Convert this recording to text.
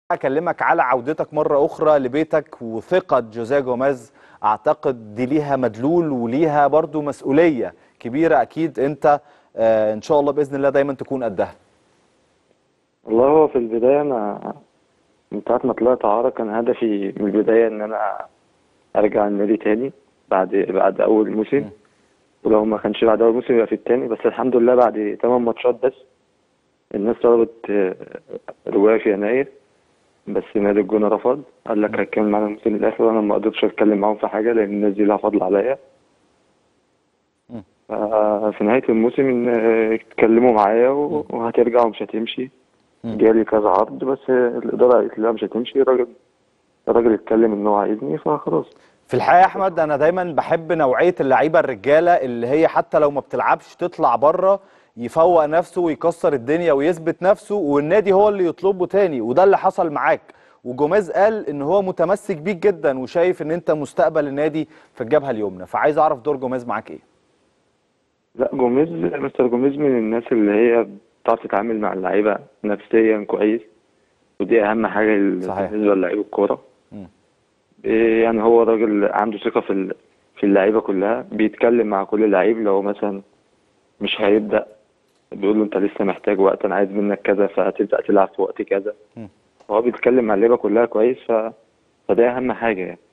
اكلمك على عودتك مره اخرى لبيتك وثقه جوزيه جوميز اعتقد دي ليها مدلول وليها برضو مسؤوليه كبيره اكيد انت آه ان شاء الله باذن الله دايما تكون قدها والله هو في البداية أنا من ساعة ما طلعت عارة كان هدفي من البداية إن أنا أرجع النادي تاني بعد بعد أول موسم ولو ما كانش بعد أول موسم يبقى في التاني بس الحمد لله بعد تمن ماتشات بس الناس طلبت آه، رجوعي في يناير بس نادي الجونة رفض قال لك هتكمل معانا الموسم الآخر وأنا ما قدرتش أتكلم معاهم في حاجة لأن الناس دي لها فضل عليا مم. في نهاية الموسم إن آه، اتكلموا معايا و- وهترجع ومش هتمشي مم. جالي كذا عرض بس الإدارة قالت لي لا مش هتمشي الراجل الراجل اتكلم إن هو عايزني فخلاص في الحقيقه يا احمد انا دايما بحب نوعيه اللعيبه الرجاله اللي هي حتى لو ما بتلعبش تطلع بره يفوق نفسه ويكسر الدنيا ويثبت نفسه والنادي هو اللي يطلبه تاني وده اللي حصل معاك وجوميز قال ان هو متمسك بيك جدا وشايف ان انت مستقبل النادي في الجبهه اليمنى فعايز اعرف دور جوميز معاك ايه لا جوميز مستر جوميز من الناس اللي هي بتعرف تتعامل مع اللعيبة نفسيا كويس ودي أهم حاجة ال- صحيح. بالنسبة للعيب الكورة مم. إيه يعني هو راجل عنده ثقة في ال- في اللعيبة كلها بيتكلم مع كل لعيب لو مثلا مش هيبدأ بيقول له أنت لسه محتاج وقت أنا عايز منك كذا فهتبدأ تلعب في وقت كذا مم. هو بيتكلم مع اللعيبة كلها كويس ف... فده أهم حاجة يعني